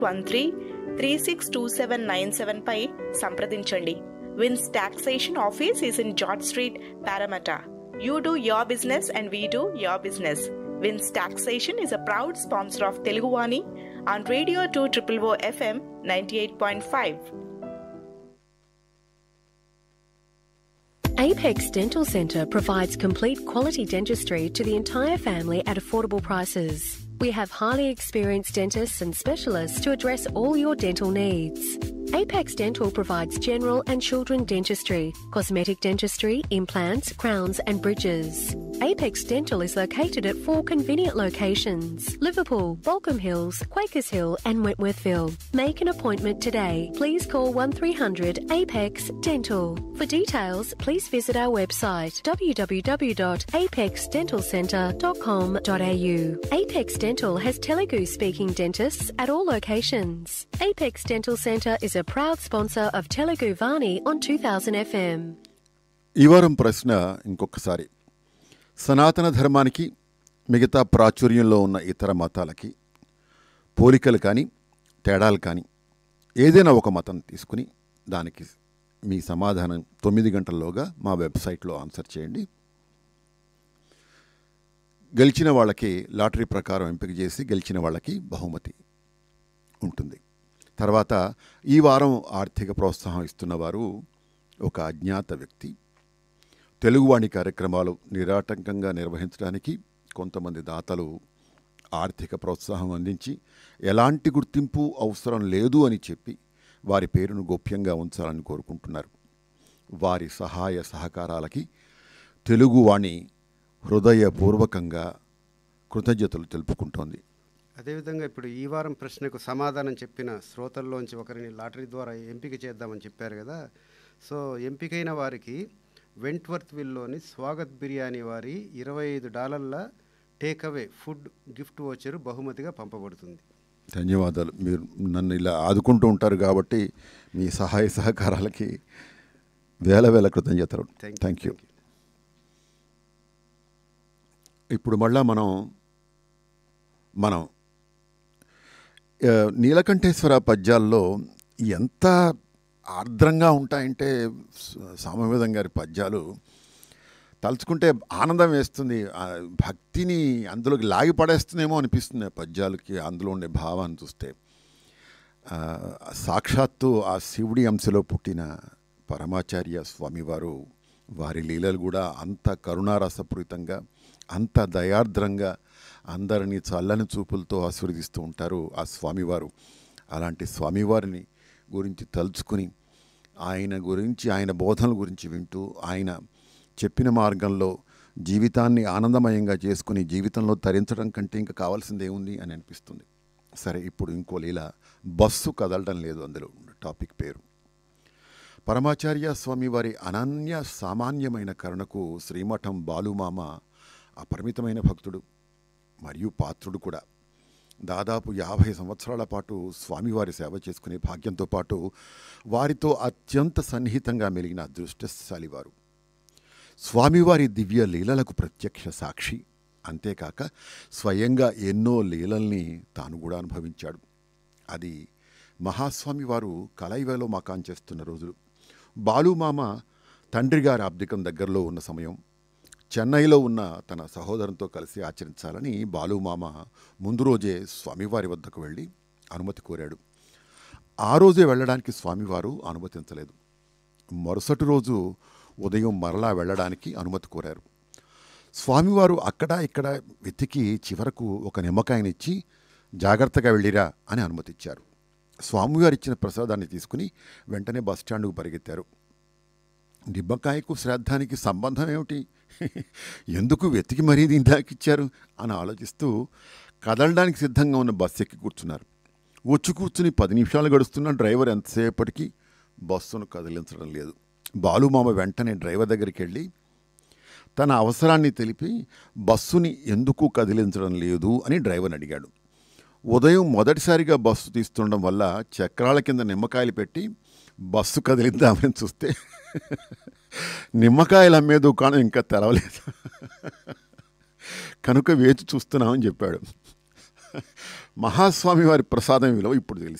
One three three six two seven nine seven పై సంప్రదించండి Vins taxation office is in George Street Parramatta you do your business and we do your business Vins taxation is a proud sponsor of Teluguvani on radio two triple O FM ninety eight point five Apex Dental Centre provides complete quality dentistry to the entire family at affordable prices. We have highly experienced dentists and specialists to address all your dental needs. Apex Dental provides general and children dentistry, cosmetic dentistry, implants, crowns, and bridges. Apex Dental is located at four convenient locations Liverpool, Balcombe Hills, Quakers Hill, and Wentworthville. Make an appointment today. Please call 1300 Apex Dental. For details, please visit our website www.apexdentalcentre.com.au. Apex Dental has Telugu speaking dentists at all locations. Apex Dental Centre is a proud sponsor of Telugu Vani on 2000 FM. ఈ వారం ప్రశ్న ఇంకొకసారి సనాతన ధర్మానికి మిగతా ప్రాచుర్యంలో ఉన్న ఇతర మతాలకి పోలికలు కానీ తేడాలు కానీ ఏదైనా ఒక మతం తీసుకుని దానికి మీ సమాధానం తొమ్మిది గంటల్లోగా మా వెబ్సైట్లో ఆన్సర్ చేయండి గెలిచిన వాళ్ళకి లాటరీ ప్రకారం ఎంపిక చేసి గెలిచిన వాళ్ళకి బహుమతి ఉంటుంది తర్వాత ఈ వారం ఆర్థిక ప్రోత్సాహం ఇస్తున్నవారు ఒక అజ్ఞాత వ్యక్తి తెలుగువాణి కార్యక్రమాలు నిరాటంకంగా నిర్వహించడానికి కొంతమంది దాతలు ఆర్థిక ప్రోత్సాహం అందించి ఎలాంటి గుర్తింపు అవసరం లేదు అని చెప్పి వారి పేరును గోప్యంగా ఉంచాలని కోరుకుంటున్నారు వారి సహాయ సహకారాలకి తెలుగువాణి హృదయపూర్వకంగా కృతజ్ఞతలు తెలుపుకుంటోంది అదేవిధంగా ఇప్పుడు ఈ వారం ప్రశ్నకు సమాధానం చెప్పిన శ్రోతల్లోంచి ఒకరిని లాటరీ ద్వారా ఎంపిక చేద్దామని చెప్పారు కదా సో ఎంపికైన వారికి వెంట్వర్త్ విల్లోని స్వాగత్ బిర్యానీ వారి ఇరవై ఐదు డాలర్ల టేక్అవే ఫుడ్ గిఫ్ట్ వచ్చరు బహుమతిగా పంపబడుతుంది ధన్యవాదాలు మీరు నన్ను ఇలా ఆదుకుంటూ ఉంటారు కాబట్టి మీ సహాయ సహకారాలకి వేల వేల కృతజ్ఞతలు Thank you. థ్యాంక్ యూ ఇప్పుడు మళ్ళా మనం మనం ఆ, నీలకంఠేశ్వర పద్యాల్లో ఎంత ఆర్ద్రంగా ఉంటాయంటే స- సామవేదం గారి పద్యాలు తలుచుకుంటే ఆనందం వేస్తుంది ఆ భక్తిని అందులోకి లాగి పడేస్తుందేమో అనిపిస్తుంది ఆ పద్యాలకి అందులో ఉండే భావాన్ని చూస్తే ఆ, సాక్షాత్తు ఆ శివుడి అంశలో పుట్టిన పరమాచార్య స్వామివారు వారి లీలలు కూడా అంత కరుణారసపూరితంగా అంత దయార్ద్రంగా అందరినీ చల్లని చూపులతో ఆశీర్వదిస్తూ ఉంటారు ఆ స్వామివారు అలాంటి స్వామివారిని గురించి తలుచుకుని ఆయన గురించి ఆయన బోధనల గురించి వింటూ ఆయన చెప్పిన మార్గంలో జీవితాన్ని ఆనందమయంగా చేసుకుని జీవితంలో తరించడం కంటే ఇంకా కావాల్సింది ఏముంది అని అనిపిస్తుంది సరే ఇప్పుడు ఇంకో లీల బస్సు కదలడం లేదు అందులో టాపిక్ పేరు పరమాచార్య స్వామి వారి అనన్య సామాన్యమైన కరుణకు శ్రీమఠం బాలుమామ అపరిమితమైన భక్తుడు మరియు పాత్రుడు కూడా దాదాపు యాభై సంవత్సరాల పాటు స్వామివారి సేవ చేసుకునే భాగ్యంతో పాటు వారితో అత్యంత సన్నిహితంగా మెలిగిన అదృష్టశాలి వారు స్వామివారి దివ్య లీలలకు ప్రత్యక్ష సాక్షి అంతేకాక స్వయంగా ఎన్నో లీలల్ని తాను కూడా అనుభవించాడు అది మహాస్వామి వారు కలైవలో మకాన్ చేస్తున్న రోజులు బాలుమామ తండ్రి గారి అబ్దికం దగ్గరలో ఉన్న సమయం చెన్నైలో ఉన్న తన సహోదరంతో కలిసి ఆచరించాలని బాలుమామ ముందు రోజే స్వామివారి వద్దకు వెళ్ళి అనుమతి కోరాడు ఆ రోజే వెళ్ళడానికి స్వామివారు అనుమతించలేదు మరుసటి రోజు ఉదయం మరలా వెళ్ళడానికి అనుమతి కోరారు స్వామివారు అక్కడ ఇక్కడ వెతికి చివరకు ఒక నిమ్మకాయనిచ్చి జాగ్రత్తగా వెళ్ళిరా అని అనుమతిచ్చారు స్వామివారు ఇచ్చిన ప్రసాదాన్ని తీసుకుని వెంటనే బస్టాండ్కు పరిగెత్తారు నిమ్మకాయకు శ్రాద్ధానికి సంబంధం ఏమిటి ఎందుకు వెతికి మరీ దీంట్లోకిచ్చారు అని ఆలోచిస్తూ కదలడానికి సిద్ధంగా ఉన్న బస్సు ఎక్కి కూర్చున్నారు వచ్చి కూర్చుని పది నిమిషాలు గడుస్తున్న డ్రైవర్ ఎంతసేపటికి బస్సును కదిలించడం లేదు బాలుమామ వెంటనే డ్రైవర్ దగ్గరికి వెళ్ళి తన అవసరాన్ని తెలిపి బస్సుని ఎందుకు కదిలించడం లేదు అని డ్రైవర్ని అడిగాడు ఉదయం మొదటిసారిగా బస్సు తీస్తుండడం వల్ల చక్రాల కింద నిమ్మకాయలు పెట్టి బస్సు కదిలిద్దామని చూస్తే నిమ్మకాయలు అమ్మే దుకాణం ఇంకా తెరవలేదు కనుక వేచి చూస్తున్నామని చెప్పాడు మహాస్వామి వారి ప్రసాదం విలువ ఇప్పుడు తెలిసింది